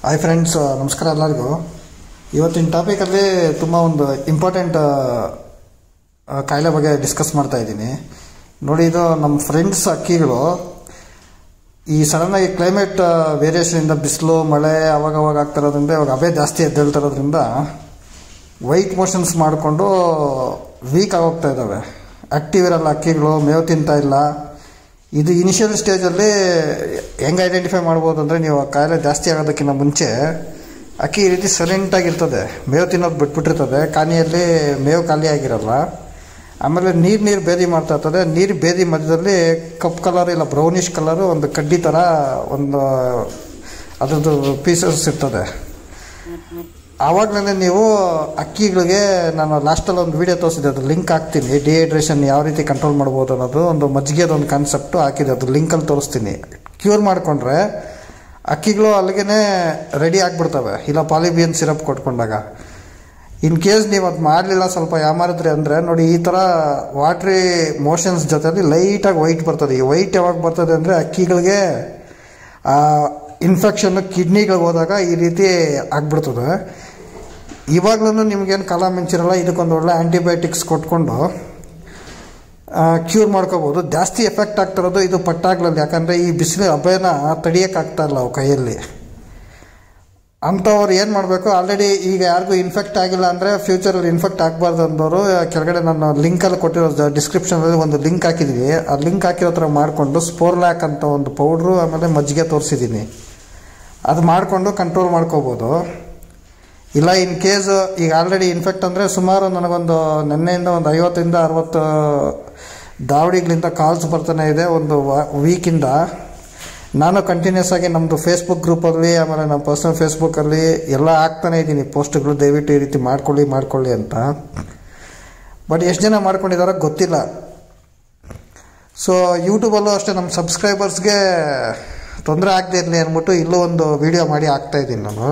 hi friends ನಮಸ್ಕಾರ ಎಲ್ಲರಿಗೂ ಇವತ್ತಿನ ಟಾಪಿಕಲ್ಲಿ ತುಂಬ ಒಂದು ಇಂಪಾರ್ಟೆಂಟ್ ಕಾಯಿಲೆ ಬಗ್ಗೆ ಡಿಸ್ಕಸ್ ಮಾಡ್ತಾ ಇದ್ದೀನಿ ನೋಡಿ ಇದು ನಮ್ಮ ಫ್ರೆಂಡ್ಸ್ ಅಕ್ಕಿಗಳು ಈ ಸಡನ್ನಾಗಿ ಕ್ಲೈಮೇಟ್ ವೇರಿಯೇಷನಿಂದ ಬಿಸಿಲು ಮಳೆ ಅವಾಗ ಅವಾಗ ಆಗ್ತಾ ಇರೋದ್ರಿಂದ ಇವಾಗ ಅವೇ ಜಾಸ್ತಿ ಎದ್ದೇಳ್ತಾ ಇರೋದ್ರಿಂದ ವೈಟ್ ಮೋಷನ್ಸ್ ಮಾಡಿಕೊಂಡು ವೀಕ್ ಆಗೋಗ್ತಾ ಇದ್ದಾವೆ ಆಕ್ಟಿವ್ ಇರಲ್ಲ ಅಕ್ಕಿಗಳು ಮೇವು ತಿಂತಾ ಇಲ್ಲ ಇದು ಇನಿಷಿಯಲ್ ಸ್ಟೇಜಲ್ಲಿ ಹೆಂಗೆ ಐಡೆಂಟಿಫೈ ಮಾಡ್ಬೋದು ಅಂದರೆ ನೀವು ಆ ಕಾಯಿಲೆ ಜಾಸ್ತಿ ಆಗೋದಕ್ಕಿಂತ ಮುಂಚೆ ಅಕ್ಕಿ ಈ ರೀತಿ ಸೈಲೆಂಟಾಗಿರ್ತದೆ ಮೇವು ತಿನ್ನೋದು ಬಿಟ್ಬಿಟ್ಟಿರ್ತದೆ ಕಾನಿಯಲ್ಲಿ ಮೇವು ಖಾಲಿ ಆಗಿರಲ್ಲ ಆಮೇಲೆ ನೀರು ನೀರು ಬೇದಿ ಮಾಡ್ತಾ ಇರ್ತದೆ ನೀರು ಬೇದಿ ಮಧ್ಯದಲ್ಲಿ ಕಪ್ ಕಲರ್ ಇಲ್ಲ ಬ್ರೌನಿಷ್ ಕಲರು ಒಂದು ಕಡ್ಡಿ ಥರ ಒಂದು ಅದ್ರದ್ದು ಪೀಸಸ್ ಇರ್ತದೆ ಆವಾಗಲೇ ನೀವು ಅಕ್ಕಿಗಳಿಗೆ ನಾನು ಲಾಸ್ಟಲ್ಲಿ ಒಂದು ವಿಡಿಯೋ ತೋರಿಸಿದೆ ಅದು ಲಿಂಕ್ ಹಾಕ್ತೀನಿ ಡಿಹೈಡ್ರೇಷನ್ ಯಾವ ರೀತಿ ಕಂಟ್ರೋಲ್ ಮಾಡ್ಬೋದು ಅನ್ನೋದು ಒಂದು ಮಜ್ಜಿಗೆದ ಒಂದು ಕಾನ್ಸೆಪ್ಟು ಹಾಕಿದೆ ಅದು ಲಿಂಕಲ್ಲಿ ತೋರಿಸ್ತೀನಿ ಕ್ಯೂರ್ ಮಾಡಿಕೊಂಡ್ರೆ ಅಕ್ಕಿಗಳು ಅಲ್ಲಿಗೆ ರೆಡಿ ಆಗಿಬಿಡ್ತವೆ ಇಲ್ಲ ಪಾಲಿಬಿಯನ್ ಸಿರಪ್ ಕೊಟ್ಕೊಂಡಾಗ ಇನ್ ಕೇಸ್ ನೀವು ಅದು ಮಾಡಲಿಲ್ಲ ಸ್ವಲ್ಪ ಯಾಮಾರಿದ್ರಿ ಅಂದರೆ ನೋಡಿ ಈ ಥರ ವಾಟ್ರಿ ಮೋಷನ್ಸ್ ಜೊತೆಲಿ ಲೈಟಾಗಿ ವೈಟ್ ಬರ್ತದೆ ಈ ವೈಟ್ ಯಾವಾಗ ಬರ್ತದೆ ಅಂದರೆ ಅಕ್ಕಿಗಳಿಗೆ ಇನ್ಫೆಕ್ಷನ್ ಕಿಡ್ನಿಗಳಿಗೆ ಹೋದಾಗ ಈ ರೀತಿ ಆಗ್ಬಿಡ್ತದೆ ಇವಾಗ್ಲೂ ನಿಮ್ಗೇನು ಕಾಲ ಮಿಂಚಿರಲ್ಲ ಇದಕ್ಕೊಂದು ಒಳ್ಳೆ ಆ್ಯಂಟಿಬಯೋಟಿಕ್ಸ್ ಕೊಟ್ಕೊಂಡು ಕ್ಯೂರ್ ಮಾಡ್ಕೋಬೋದು ಜಾಸ್ತಿ ಎಫೆಕ್ಟ್ ಆಗ್ತಿರೋದು ಇದು ಪಟ್ಟಾಗ್ಲಲ್ಲಿ ಯಾಕಂದರೆ ಈ ಬಿಸಿಲು ಅಭಯನ ತಡಿಯೋಕ್ಕಾಗ್ತಾ ಇಲ್ಲ ಅವು ಕೈಯಲ್ಲಿ ಅಂಥವ್ರು ಏನು ಮಾಡಬೇಕು ಆಲ್ರೆಡಿ ಈಗ ಯಾರಿಗೂ ಇನ್ಫೆಕ್ಟ್ ಆಗಿಲ್ಲ ಅಂದರೆ ಫ್ಯೂಚರಲ್ಲಿ ಇನ್ಫೆಕ್ಟ್ ಆಗಬಾರ್ದು ಅಂದವರು ಕೆಳಗಡೆ ನಾನು ಲಿಂಕಲ್ಲಿ ಕೊಟ್ಟಿರೋ ಡಿಸ್ಕ್ರಿಪ್ಷನಲ್ಲಿ ಒಂದು ಲಿಂಕ್ ಹಾಕಿದ್ದೀವಿ ಆ ಲಿಂಕ್ ಹಾಕಿರೋ ಥರ ಮಾಡಿಕೊಂಡು ಸ್ಪೋರ್ಲ್ಯಾಕ್ ಅಂತ ಒಂದು ಪೌಡ್ರು ಆಮೇಲೆ ಮಜ್ಜಿಗೆ ತೋರಿಸಿದ್ದೀನಿ ಅದು ಮಾಡಿಕೊಂಡು ಕಂಟ್ರೋಲ್ ಮಾಡ್ಕೋಬೋದು ಇಲ್ಲ ಇನ್ ಕೇಸ್ ಈಗ ಆಲ್ರೆಡಿ ಇನ್ಫೆಕ್ಟ್ ಅಂದರೆ ಸುಮಾರು ನನಗೊಂದು ನಿನ್ನೆಯಿಂದ ಒಂದು ಐವತ್ತರಿಂದ ಅರವತ್ತು ದಾವಡಿಗಳಿಂದ ಕಾಲ್ಸ್ ಬರ್ತಾನೆ ಇದೆ ಒಂದು ವೀಕಿಂದ ನಾನು ಕಂಟಿನ್ಯೂಸ್ ಆಗಿ ನಮ್ಮದು ಫೇಸ್ಬುಕ್ ಗ್ರೂಪಲ್ಲಿ ಆಮೇಲೆ ನಮ್ಮ ಪರ್ಸನಲ್ ಫೇಸ್ಬುಕ್ಕಲ್ಲಿ ಎಲ್ಲ ಹಾಕ್ತಾನೆ ಇದ್ದೀನಿ ಪೋಸ್ಟ್ಗಳು ದಯವಿಟ್ಟು ಈ ರೀತಿ ಮಾಡ್ಕೊಳ್ಳಿ ಮಾಡ್ಕೊಳ್ಳಿ ಅಂತ ಬಟ್ ಎಷ್ಟು ಜನ ಮಾಡ್ಕೊಂಡಿದ್ದಾರೋ ಗೊತ್ತಿಲ್ಲ ಸೊ ಯೂಟ್ಯೂಬಲ್ಲೂ ಅಷ್ಟೇ ನಮ್ಮ ಸಬ್ಸ್ಕ್ರೈಬರ್ಸ್ಗೆ ತೊಂದರೆ ಆಗದೆ ಇರಲಿ ಅಂದ್ಬಿಟ್ಟು ಇಲ್ಲೂ ಒಂದು ವಿಡಿಯೋ ಮಾಡಿ ಹಾಕ್ತಾ ಇದ್ದೀನಿ ನಾನು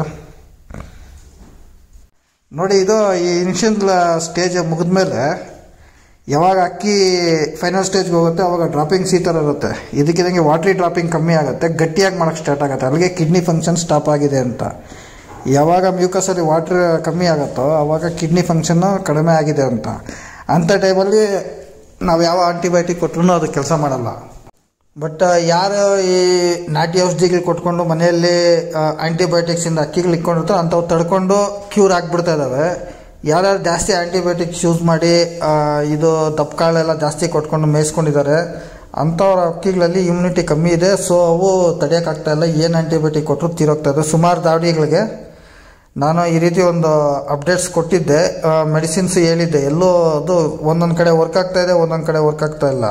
ನೋಡಿ ಇದು ಈ ಇನ್ಷಿಯಲ್ ಸ್ಟೇಜ್ ಮುಗಿದ್ಮೇಲೆ ಯಾವಾಗ ಅಕ್ಕಿ ಫೈನಲ್ ಸ್ಟೇಜ್ಗೆ ಹೋಗುತ್ತೆ ಅವಾಗ ಡ್ರಾಪಿಂಗ್ಸ್ ಈ ಥರ ಇರುತ್ತೆ ಇದಕ್ಕಿದಂಗೆ ವಾಟ್ರಿ ಡ್ರಾಪಿಂಗ್ ಕಮ್ಮಿ ಆಗುತ್ತೆ ಗಟ್ಟಿಯಾಗಿ ಮಾಡೋಕ್ಕೆ ಸ್ಟಾರ್ಟ್ ಆಗುತ್ತೆ ಅಲ್ಲಿಗೆ ಕಿಡ್ನಿ ಫಂಕ್ಷನ್ ಸ್ಟಾಪ್ ಆಗಿದೆ ಅಂತ ಯಾವಾಗ ಮ್ಯೂಕಸಲ್ಲಿ ವಾಟ್ರ್ ಕಮ್ಮಿ ಆಗುತ್ತೋ ಆವಾಗ ಕಿಡ್ನಿ ಫಂಕ್ಷನ್ನು ಕಡಿಮೆ ಆಗಿದೆ ಅಂತ ಅಂಥ ಟೈಮಲ್ಲಿ ನಾವು ಯಾವ ಆಂಟಿಬಯೋಟಿಕ್ ಕೊಟ್ಟರು ಅದು ಕೆಲಸ ಮಾಡಲ್ಲ ಬಟ್ ಯಾರು ಈ ನಾಟಿ ಔಷಧಿಗಳು ಕೊಟ್ಕೊಂಡು ಮನೆಯಲ್ಲಿ ಆ್ಯಂಟಿಬಯೋಟಿಕ್ಸಿಂದ ಅಕ್ಕಿಗಳು ಇಟ್ಕೊಂಡಿರ್ತಾರೋ ಅಂಥವು ತಡ್ಕೊಂಡು ಕ್ಯೂರ್ ಆಗಿಬಿಡ್ತಾ ಇದ್ದಾವೆ ಯಾರ್ಯಾರು ಜಾಸ್ತಿ ಆ್ಯಂಟಿಬಯೋಟಿಕ್ಸ್ ಯೂಸ್ ಮಾಡಿ ಇದು ದಪ್ಪಕಾಳೆಲ್ಲ ಜಾಸ್ತಿ ಕೊಟ್ಕೊಂಡು ಮೇಯಿಸ್ಕೊಂಡಿದ್ದಾರೆ ಅಂಥವ್ರ ಅಕ್ಕಿಗಳಲ್ಲಿ ಇಮ್ಯುನಿಟಿ ಕಮ್ಮಿ ಇದೆ ಸೊ ಅವು ತಡೆಯೋಕ್ಕಾಗ್ತಾ ಇಲ್ಲ ಏನು ಆ್ಯಂಟಿಬಯೋಟಿಕ್ ಕೊಟ್ಟರು ತೀರೋಗ್ತಾ ಇದೆ ಸುಮಾರು ದಾವಡಿಗಳಿಗೆ ನಾನು ಈ ರೀತಿ ಒಂದು ಅಪ್ಡೇಟ್ಸ್ ಕೊಟ್ಟಿದ್ದೆ ಮೆಡಿಸಿನ್ಸ್ ಹೇಳಿದ್ದೆ ಎಲ್ಲೋ ಅದು ಒಂದೊಂದು ಕಡೆ ವರ್ಕ್ ಆಗ್ತಾ ಇದೆ ಒಂದೊಂದು ಕಡೆ ವರ್ಕ್ ಆಗ್ತಾ ಇಲ್ಲ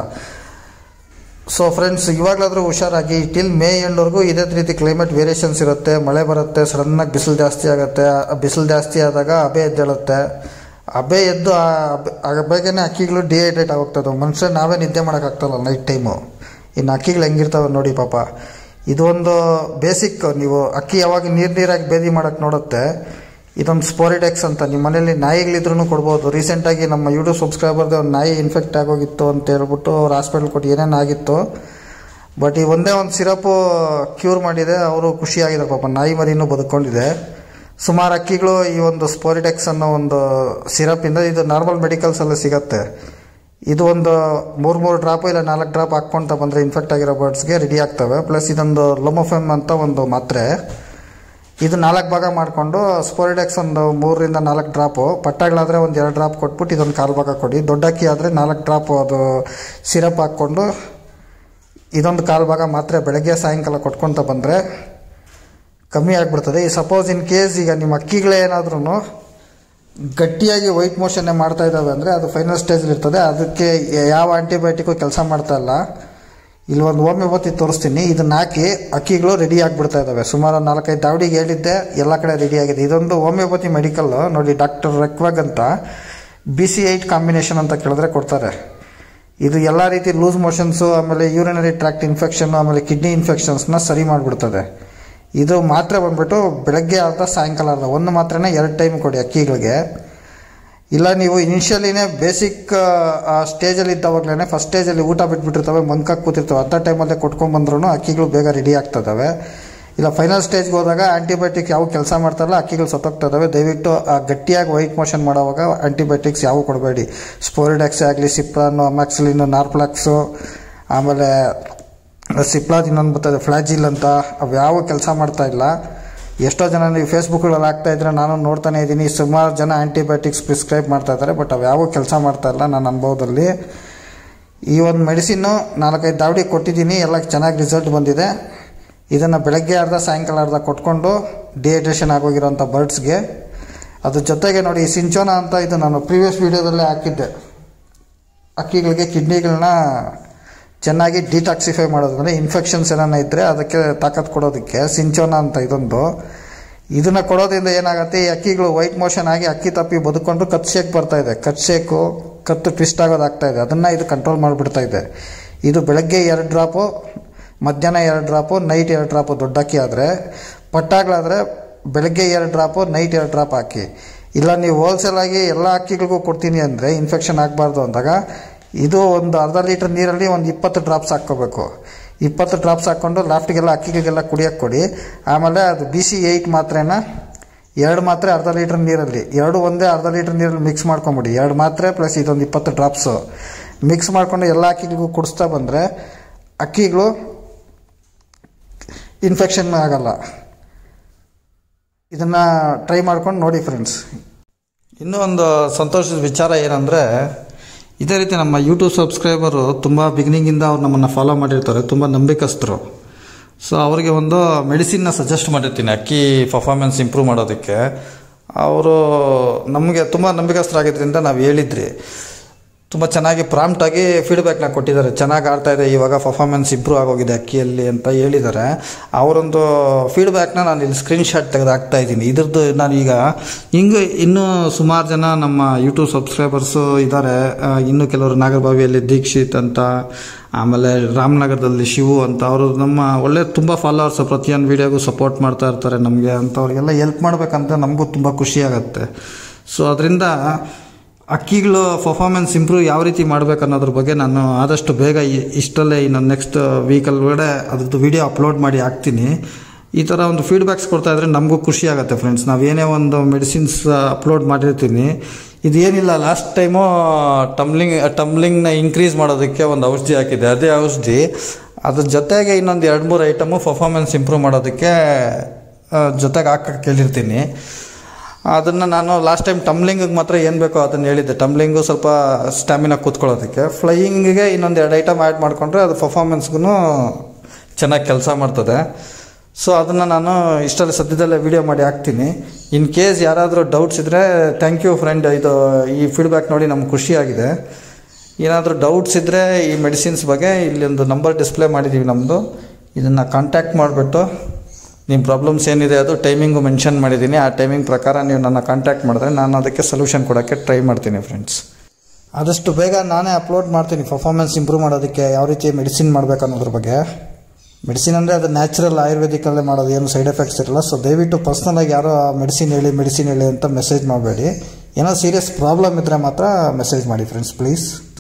ಸೊ ಫ್ರೆಂಡ್ಸ್ ಇವಾಗಲಾದರೂ ಹುಷಾರಾಗಿ ಟಿಲ್ ಮೇ ಎಂಡ್ವರೆಗೂ ಇದೇ ರೀತಿ ಕ್ಲೈಮೇಟ್ ವೇರಿಯೇಷನ್ಸ್ ಇರುತ್ತೆ ಮಳೆ ಬರುತ್ತೆ ಸಡನ್ನಾಗಿ ಬಿಸಿಲು ಜಾಸ್ತಿ ಆಗುತ್ತೆ ಬಿಸಿಲು ಜಾಸ್ತಿ ಆದಾಗ ಅಬೆ ಎದ್ದೇಳುತ್ತೆ ಅಬೆ ಎದ್ದು ಆ ಬೇಗನೆ ಅಕ್ಕಿಗಳು ಡಿಹೈಡ್ರೇಟ್ ಆಗೋಗ್ತದೆ ಮನುಷ್ಯ ನಾವೇ ನಿದ್ದೆ ಮಾಡೋಕ್ಕಾಗ್ತಲ್ಲ ನೈಟ್ ಟೈಮು ಇನ್ನು ಅಕ್ಕಿಗಳು ಹೆಂಗಿರ್ತಾವೆ ನೋಡಿ ಪಾಪ ಇದೊಂದು ಬೇಸಿಕ್ ನೀವು ಅಕ್ಕಿ ಯಾವಾಗ ನೀರು ನೀರಾಗಿ ಬೇದಿ ಮಾಡೋಕ್ಕೆ ನೋಡುತ್ತೆ ಇದೊಂದು ಸ್ಪೋರಿಡೆಕ್ಸ್ ಅಂತ ನಿಮ್ಮ ಮನೇಲಿ ನಾಯಿಗಳಿದ್ರೂ ಕೊಡ್ಬೋದು ರೀಸೆಂಟಾಗಿ ನಮ್ಮ ಯೂಟ್ಯೂಬ್ ಸಬ್ಸ್ಕ್ರೈಬರ್ದು ಒಂದು ನಾಯಿ ಇನ್ಫೆಕ್ಟ್ ಆಗೋಗಿತ್ತು ಅಂತ ಹೇಳ್ಬಿಟ್ಟು ಅವ್ರು ಹಾಸ್ಪಿಟ್ಲ್ ಕೊಟ್ಟು ಏನೇನು ಆಗಿತ್ತು ಬಟ್ ಈ ಒಂದೇ ಒಂದು ಸಿರಪು ಕ್ಯೂರ್ ಮಾಡಿದೆ ಅವರು ಖುಷಿಯಾಗಿದ್ದಾರೆ ಪಾಪ ನಾಯಿ ಮರಿನೂ ಬದುಕೊಂಡಿದೆ ಸುಮಾರು ಅಕ್ಕಿಗಳು ಈ ಒಂದು ಸ್ಪೋರಿಡೆಕ್ಸ್ ಅನ್ನೋ ಒಂದು ಸಿರಪಿಂದ ಇದು ನಾರ್ಮಲ್ ಮೆಡಿಕಲ್ಸಲ್ಲಿ ಸಿಗತ್ತೆ ಇದು ಒಂದು ಮೂರು ಮೂರು ಡ್ರಾಪ್ ಇಲ್ಲ ನಾಲ್ಕು ಡ್ರಾಪ್ ಹಾಕ್ಕೊಳ್ತಾ ಬಂದರೆ ಇನ್ಫೆಕ್ಟ್ ಆಗಿರೋ ಬರ್ಡ್ಸ್ಗೆ ರೆಡಿ ಆಗ್ತವೆ ಪ್ಲಸ್ ಇದೊಂದು ಲೊಮೊಫೆಮ್ ಅಂತ ಒಂದು ಮಾತ್ರೆ ಇದು ನಾಲ್ಕು ಭಾಗ ಮಾಡಿಕೊಂಡು ಸ್ಪೋರಿಡೆಕ್ಸ್ ಒಂದು ಮೂರರಿಂದ ನಾಲ್ಕು ಡ್ರಾಪು ಪಟ್ಟಾಗಳಾದರೆ ಒಂದು ಎರಡು ಡ್ರಾಪ್ ಕೊಟ್ಬಿಟ್ಟು ಇದೊಂದು ಕಾಲು ಭಾಗ ಕೊಡಿ ದೊಡ್ಡ ಅಕ್ಕಿ ಆದರೆ ನಾಲ್ಕು ಡ್ರಾಪ್ ಅದು ಸಿರಪ್ ಹಾಕ್ಕೊಂಡು ಇದೊಂದು ಕಾಲು ಭಾಗ ಮಾತ್ರೆ ಬೆಳಗ್ಗೆ ಸಾಯಂಕಾಲ ಕೊಟ್ಕೊತ ಬಂದರೆ ಕಮ್ಮಿ ಆಗಿಬಿಡ್ತದೆ ಈ ಸಪೋಸ್ ಇನ್ ಕೇಸ್ ಈಗ ನಿಮ್ಮ ಅಕ್ಕಿಗಳೇ ಏನಾದ್ರೂ ಗಟ್ಟಿಯಾಗಿ ವೈಟ್ ಮೋಷನ್ನೇ ಮಾಡ್ತಾ ಇದ್ದಾವೆ ಅಂದರೆ ಅದು ಫೈನಲ್ ಸ್ಟೇಜಲ್ಲಿ ಇರ್ತದೆ ಅದಕ್ಕೆ ಯಾವ ಆಂಟಿಬಯೋಟಿಕ್ಕು ಕೆಲಸ ಮಾಡ್ತಾ ಇಲ್ಲ ಇಲ್ಲಿ ಒಂದು ಹೋಮಿಯೋಪತಿ ತೋರಿಸ್ತೀನಿ ಇದನ್ನ ಹಾಕಿ ಅಕ್ಕಿಗಳು ರೆಡಿ ಆಗಿಬಿಡ್ತಾ ಇದ್ದಾವೆ ಸುಮಾರು ನಾಲ್ಕೈದು ದಾವಡಿಗೆ ಹೇಳಿದ್ದೆ ಎಲ್ಲ ಕಡೆ ರೆಡಿ ಆಗಿದೆ ಇದೊಂದು ಹೋಮಿಯೋಪತಿ ಮೆಡಿಕಲ್ ನೋಡಿ ಡಾಕ್ಟರ್ ರೆಕ್ವಾಗ್ ಅಂತ ಬಿ ಸಿ ಏಯ್ಟ್ ಕಾಂಬಿನೇಷನ್ ಅಂತ ಕೇಳಿದ್ರೆ ಕೊಡ್ತಾರೆ ಇದು ಎಲ್ಲ ರೀತಿ ಲೂಸ್ ಮೋಷನ್ಸು ಆಮೇಲೆ ಯೂರಿನರಿ ಟ್ರ್ಯಾಕ್ಟ್ ಇನ್ಫೆಕ್ಷನ್ ಆಮೇಲೆ ಕಿಡ್ನಿ ಇನ್ಫೆಕ್ಷನ್ಸ್ನ ಸರಿ ಮಾಡಿಬಿಡ್ತದೆ ಇದು ಮಾತ್ರೆ ಬಂದ್ಬಿಟ್ಟು ಬೆಳಗ್ಗೆ ಅರ್ಧ ಸಾಯಂಕಾಲ ಅರ್ಧ ಒಂದು ಮಾತ್ರೆನೇ ಎರಡು ಟೈಮ್ ಕೊಡಿ ಅಕ್ಕಿಗಳಿಗೆ ಇಲ್ಲ ನೀವು ಇನಿಷಿಯಲಿನೇ ಬೇಸಿಕ್ ಸ್ಟೇಜಲ್ಲಿ ಇದ್ದಾವಾಗಲೇ ಫಸ್ಟ್ ಸ್ಟೇಜಲ್ಲಿ ಊಟ ಬಿಟ್ಬಿಟ್ಟಿರ್ತವೆ ಮಂಕಾಗಿ ಕೂತಿರ್ತವೆ ಅಂಥ ಟೈಮಲ್ಲೇ ಕೊಟ್ಕೊಂಡ್ಬಂದ್ರೂ ಅಕ್ಕಿಗಳು ಬೇಗ ರೆಡಿ ಆಗ್ತದವೆ ಇಲ್ಲ ಫೈನಲ್ ಸ್ಟೇಜ್ಗೆ ಹೋದಾಗ ಆಂಟಿಬಯೋಟಿಕ್ ಯಾವ ಕೆಲಸ ಮಾಡ್ತಾರಲ್ಲ ಅಕ್ಕಿಗಳು ಸತ್ತೋಗ್ತಾ ಇದಾವೆ ದಯವಿಟ್ಟು ಆ ಗಟ್ಟಿಯಾಗಿ ವೈಟ್ ಮೋಷನ್ ಮಾಡೋವಾಗ ಆಂಟಿಬಯೋಟಿಕ್ಸ್ ಯಾವ ಕೊಡಬೇಡಿ ಸ್ಪೋರಿಡೆಕ್ಸ್ ಆಗಲಿ ಸಿಪ್ರಾನು ಅಮ್ಯಾಕ್ಸಿಲಿನ್ ನಾರ್ಪ್ಲಾಕ್ಸು ಆಮೇಲೆ ಸಿಪ್ಲಾದ್ ಇನ್ನೊಂದು ಬರ್ತದೆ ಫ್ಲಾಜಿಲ್ ಅಂತ ಅವು ಯಾವ ಕೆಲಸ ಮಾಡ್ತಾ ಇಲ್ಲ ಎಷ್ಟೋ ಜನ ನೀವು ಫೇಸ್ಬುಕ್ಗಳಲ್ಲಿ ಆಗ್ತಾ ಇದ್ರೆ ನಾನು ನೋಡ್ತಾನೆ ಇದ್ದೀನಿ ಸುಮಾರು ಜನ ಆಂಟಿಬಯೋಟಿಕ್ಸ್ ಪ್ರಿಸ್ಕ್ರೈಬ್ ಮಾಡ್ತಾ ಇದ್ದಾರೆ ಬಟ್ ಅವು ಯಾವ ಕೆಲಸ ಮಾಡ್ತಾ ಇಲ್ಲ ನನ್ನ ಅನುಭವದಲ್ಲಿ ಈ ಒಂದು ಮೆಡಿಸಿನ್ನು ನಾಲ್ಕೈದು ದಾವಡಿ ಕೊಟ್ಟಿದ್ದೀನಿ ಎಲ್ಲ ಚೆನ್ನಾಗಿ ರಿಸಲ್ಟ್ ಬಂದಿದೆ ಇದನ್ನು ಬೆಳಗ್ಗೆ ಅರ್ಧ ಸಾಯಂಕಾಲ ಅರ್ಧ ಕೊಟ್ಕೊಂಡು ಡಿಹೈಡ್ರೇಷನ್ ಆಗೋಗಿರೋಂಥ ಬರ್ಡ್ಸ್ಗೆ ಅದ್ರ ಜೊತೆಗೆ ನೋಡಿ ಸಿಂಚೋನ ಅಂತ ಇದು ನಾನು ಪ್ರೀವಿಯಸ್ ವೀಡಿಯೋದಲ್ಲೇ ಹಾಕಿದ್ದೆ ಅಕ್ಕಿಗಳಿಗೆ ಕಿಡ್ನಿಗಳನ್ನ ಚೆನ್ನಾಗಿ ಡಿಟಾಕ್ಸಿಫೈ ಮಾಡೋದಂದರೆ ಇನ್ಫೆಕ್ಷನ್ಸ್ ಏನಾನ ಇದ್ದರೆ ಅದಕ್ಕೆ ತಾಕತ್ತು ಕೊಡೋದಕ್ಕೆ ಸಿಂಚೋನ ಅಂತ ಇದೊಂದು ಇದನ್ನು ಕೊಡೋದ್ರಿಂದ ಏನಾಗುತ್ತೆ ಈ ಅಕ್ಕಿಗಳು ವೈಟ್ ಮೋಷನ್ ಆಗಿ ಅಕ್ಕಿ ತಪ್ಪಿ ಬದುಕೊಂಡು ಕತ್ ಶೇಕ್ ಬರ್ತಾ ಇದೆ ಕತ್ ಶೇಕು ಕತ್ತು ಟ್ವಿಸ್ಟ್ ಆಗೋದಾಗ್ತಾ ಇದೆ ಅದನ್ನು ಇದು ಕಂಟ್ರೋಲ್ ಮಾಡಿಬಿಡ್ತಾ ಇದೆ ಇದು ಬೆಳಗ್ಗೆ ಎರಡು ಡ್ರಾಪು ಮಧ್ಯಾಹ್ನ ಎರಡು ಡ್ರಾಪು ನೈಟ್ ಎರಡು ಡ್ರಾಪು ದೊಡ್ಡ ಅಕ್ಕಿ ಆದರೆ ಪಟ್ಟಾಗಳಾದರೆ ಬೆಳಗ್ಗೆ ಎರಡು ಡ್ರಾಪು ನೈಟ್ ಎರಡು ಡ್ರಾಪ್ ಹಾಕಿ ಇಲ್ಲ ನೀವು ಹೋಲ್ಸೇಲ್ ಆಗಿ ಎಲ್ಲ ಅಕ್ಕಿಗಳಿಗೂ ಕೊಡ್ತೀನಿ ಅಂದರೆ ಇನ್ಫೆಕ್ಷನ್ ಆಗಬಾರ್ದು ಅಂದಾಗ ಇದು ಒಂದು ಅರ್ಧ ಲೀಟ್ರ್ ನೀರಲ್ಲಿ ಒಂದು ಇಪ್ಪತ್ತು ಡ್ರಾಪ್ಸ್ ಹಾಕ್ಕೋಬೇಕು ಇಪ್ಪತ್ತು ಡ್ರಾಪ್ಸ್ ಹಾಕ್ಕೊಂಡು ಲಾಫ್ಟಿಗೆಲ್ಲ ಅಕ್ಕಿಗಳಿಗೆಲ್ಲ ಕುಡಿಯೋಕ್ಕೆ ಕೊಡಿ ಆಮೇಲೆ ಅದು ಬಿ ಸಿ ಏಯ್ಟ್ ಮಾತ್ರೆನ ಎರಡು ಮಾತ್ರೆ ಅರ್ಧ ಲೀಟ್ರ್ ನೀರಲ್ಲಿ ಎರಡು ಒಂದೇ ಅರ್ಧ ಲೀಟ್ರ್ ನೀರಲ್ಲಿ ಮಿಕ್ಸ್ ಮಾಡ್ಕೊಂಬಿಡಿ ಎರಡು ಮಾತ್ರೆ ಪ್ಲಸ್ ಇದೊಂದು ಇಪ್ಪತ್ತು ಡ್ರಾಪ್ಸು ಮಿಕ್ಸ್ ಮಾಡಿಕೊಂಡು ಎಲ್ಲ ಅಕ್ಕಿಗಳಿಗೂ ಕುಡಿಸ್ತಾ ಬಂದರೆ ಅಕ್ಕಿಗಳು ಇನ್ಫೆಕ್ಷನ್ ಆಗಲ್ಲ ಇದನ್ನು ಟ್ರೈ ಮಾಡ್ಕೊಂಡು ನೋಡಿ ಫ್ರೆಂಡ್ಸ್ ಇನ್ನೂ ಒಂದು ಸಂತೋಷದ ವಿಚಾರ ಏನಂದರೆ ಇದೇ ರೀತಿ ನಮ್ಮ ಯೂಟ್ಯೂಬ್ ಸಬ್ಸ್ಕ್ರೈಬರು ತುಂಬ ಬಿಗಿನಿಂಗಿಂದ ಅವ್ರು ನಮ್ಮನ್ನು ಫಾಲೋ ಮಾಡಿರ್ತಾರೆ ತುಂಬ ನಂಬಿಕಸ್ಥರು ಸೊ ಅವರಿಗೆ ಒಂದು ಮೆಡಿಸಿನ್ನ ಸಜೆಸ್ಟ್ ಮಾಡಿರ್ತೀನಿ ಅಕ್ಕಿ ಪರ್ಫಾರ್ಮೆನ್ಸ್ ಇಂಪ್ರೂವ್ ಮಾಡೋದಕ್ಕೆ ಅವರು ನಮಗೆ ತುಂಬ ನಂಬಿಕಸ್ಥರಾಗಿದ್ದರಿಂದ ನಾವು ಹೇಳಿದ್ರಿ ತುಂಬ ಚೆನ್ನಾಗಿ ಪ್ರಾಂಪ್ಟಾಗಿ ಫೀಡ್ಬ್ಯಾಕ್ನ ಕೊಟ್ಟಿದ್ದಾರೆ ಚೆನ್ನಾಗಿ ಆಡ್ತಾ ಇದೆ ಇವಾಗ ಪರ್ಫಾರ್ಮೆನ್ಸ್ ಇಂಪ್ರೂವ್ ಆಗೋಗಿದೆ ಅಕ್ಕಿಯಲ್ಲಿ ಅಂತ ಹೇಳಿದ್ದಾರೆ ಅವರೊಂದು ಫೀಡ್ಬ್ಯಾಕ್ನ ನಾನು ಇಲ್ಲಿ ಸ್ಕ್ರೀನ್ಶಾಟ್ ತೆಗೆದು ಹಾಕ್ತಾ ಇದ್ದೀನಿ ಇದ್ರದ್ದು ನಾನು ಈಗ ಹಿಂಗೆ ಇನ್ನೂ ಸುಮಾರು ಜನ ನಮ್ಮ ಯೂಟ್ಯೂಬ್ ಸಬ್ಸ್ಕ್ರೈಬರ್ಸು ಇದ್ದಾರೆ ಆ, ಇನ್ನು ಕೆಲವರು ನಾಗರಬಾವಿಯಲ್ಲಿ ದೀಕ್ಷಿತ್ ಅಂತ ಆಮೇಲೆ ರಾಮನಗರದಲ್ಲಿ ಶಿವು ಅಂತ ಅವರು ನಮ್ಮ ಒಳ್ಳೆ ತುಂಬ ಫಾಲೋವರ್ಸ್ ಪ್ರತಿಯೊಂದು ವೀಡಿಯೋಗೂ ಸಪೋರ್ಟ್ ಮಾಡ್ತಾ ಇರ್ತಾರೆ ನಮಗೆ ಅಂಥವ್ರಿಗೆಲ್ಲ ಹೆಲ್ಪ್ ಮಾಡಬೇಕಂತ ನಮಗೂ ತುಂಬ ಖುಷಿ ಆಗುತ್ತೆ ಸೊ ಅದರಿಂದ ಅಕ್ಕಿಗಳು ಪರ್ಫಾರ್ಮೆನ್ಸ್ ಇಂಪ್ರೂವ್ ಯಾವ ರೀತಿ ಮಾಡ್ಬೇಕು ಅನ್ನೋದ್ರ ಬಗ್ಗೆ ನಾನು ಆದಷ್ಟು ಬೇಗ ಈ- ಇಷ್ಟರಲ್ಲೇ ಇನ್ನೊಂದು ನೆಕ್ಸ್ಟ್ ವೀಕಲ್ ಒಳಗಡೆ ಅದ್ರದ್ದು ವಿಡಿಯೋ ಅಪ್ಲೋಡ್ ಮಾಡಿ ಹಾಕ್ತೀನಿ ಈ ಥರ ಒಂದು ಫೀಡ್ಬ್ಯಾಕ್ಸ್ ಕೊಡ್ತಾ ಇದ್ರೆ ನಮಗೂ ಖುಷಿ ಆಗುತ್ತೆ ಫ್ರೆಂಡ್ಸ್ ನಾವೇನೇ ಒಂದು ಮೆಡಿಸಿನ್ಸ್ ಅಪ್ಲೋಡ್ ಮಾಡಿರ್ತೀನಿ ಇದೇನಿಲ್ಲ ಲಾಸ್ಟ್ ಟೈಮು ಟಮ್ಲಿಂಗ್ ಟಮ್ಲಿಂಗ್ನ ಇನ್ಕ್ರೀಸ್ ಮಾಡೋದಕ್ಕೆ ಒಂದು ಔಷಧಿ ಹಾಕಿದೆ ಅದೇ ಔಷಧಿ ಅದ್ರ ಜೊತೆಗೆ ಇನ್ನೊಂದು ಎರಡು ಮೂರು ಐಟಮು ಪರ್ಫಾರ್ಮೆನ್ಸ್ ಇಂಪ್ರೂವ್ ಮಾಡೋದಕ್ಕೆ ಆ, ಜೊತೆಗೆ ಹಾಕಕ್ಕೆ ಕೇಳಿರ್ತೀನಿ ಅದನ್ನು ನಾನು ಲಾಸ್ಟ್ ಟೈಮ್ ಟಮ್ಲಿಂಗಿಗೆ ಮಾತ್ರ ಏನು ಬೇಕೋ ಅದನ್ನು ಹೇಳಿದ್ದೆ ಟಮ್ಲಿಂಗು ಸ್ವಲ್ಪ ಸ್ಟ್ಯಾಮಿನಾ ಕೂತ್ಕೊಳ್ಳೋದಕ್ಕೆ ಫ್ಲೈಯಿಂಗಿಗೆ ಇನ್ನೊಂದು ಎರಡು ಐಟಮ್ ಆ್ಯಡ್ ಮಾಡಿಕೊಂಡ್ರೆ ಅದು ಪರ್ಫಾರ್ಮೆನ್ಸ್ಗೂ ಚೆನ್ನಾಗಿ ಕೆಲಸ ಮಾಡ್ತದೆ ಸೊ ಅದನ್ನು ನಾನು ಇಷ್ಟರಲ್ಲಿ ಸದ್ಯದಲ್ಲೇ ವಿಡಿಯೋ ಮಾಡಿ ಹಾಕ್ತೀನಿ ಇನ್ ಕೇಸ್ ಯಾರಾದರೂ ಡೌಟ್ಸ್ ಇದ್ದರೆ ಥ್ಯಾಂಕ್ ಯು ಫ್ರೆಂಡ್ ಇದು ಈ ಫೀಡ್ಬ್ಯಾಕ್ ನೋಡಿ ನಮ್ಗೆ ಖುಷಿಯಾಗಿದೆ ಏನಾದರೂ ಡೌಟ್ಸ್ ಇದ್ದರೆ ಈ ಮೆಡಿಸಿನ್ಸ್ ಬಗ್ಗೆ ಇಲ್ಲಿ ಒಂದು ನಂಬರ್ ಡಿಸ್ಪ್ಲೇ ಮಾಡಿದ್ದೀವಿ ನಮ್ಮದು ಇದನ್ನು ಕಾಂಟ್ಯಾಕ್ಟ್ ಮಾಡಿಬಿಟ್ಟು ನಿಮ್ಮ ಪ್ರಾಬ್ಲಮ್ಸ್ ಏನಿದೆ ಅದು ಟೈಮಿಂಗು ಮೆನ್ಷನ್ ಮಾಡಿದ್ದೀನಿ ಆ ಟೈಮಿಂಗ್ ಪ್ರಕಾರ ನೀವು ನನ್ನ ಕಾಂಟ್ಯಾಕ್ಟ್ ಮಾಡಿದ್ರೆ ನಾನು ಅದಕ್ಕೆ ಸೊಲ್ಯೂಷನ್ ಕೊಡೋಕ್ಕೆ ಟ್ರೈ ಮಾಡ್ತೀನಿ ಫ್ರೆಂಡ್ಸ್ ಆದಷ್ಟು ಬೇಗ ನಾನೇ ಅಪ್ಲೋಡ್ ಮಾಡ್ತೀನಿ ಪರ್ಫಾರ್ಮೆನ್ಸ್ ಇಂಪ್ರೂವ್ ಮಾಡೋದಕ್ಕೆ ಯಾವ ರೀತಿ ಮೆಡಿಸಿನ್ ಮಾಡಬೇಕು ಅನ್ನೋದ್ರ ಬಗ್ಗೆ ಮೆಡಿಸಿನ್ ಅಂದರೆ ಅದು ನ್ಯಾಚುರಲ್ ಆಯುರ್ವೇದಿಕಲ್ಲೇ ಮಾಡೋದು ಏನು ಸೈಡ್ ಎಫೆಕ್ಟ್ಸ್ ಇರಲ್ಲ ಸೊ ದಯವಿಟ್ಟು ಪರ್ಸ್ನಲಾಗಿ ಯಾರೋ ಮೆಡಿಸಿನ್ ಹೇಳಿ ಮೆಡಿಸಿನ್ ಹೇಳಿ ಅಂತ ಮೆಸೇಜ್ ಮಾಡಬೇಡಿ ಏನೋ ಸೀರಿಯಸ್ ಪ್ರಾಬ್ಲಮ್ ಇದ್ದರೆ ಮಾತ್ರ ಮೆಸೇಜ್ ಮಾಡಿ ಫ್ರೆಂಡ್ಸ್ ಪ್ಲೀಸ್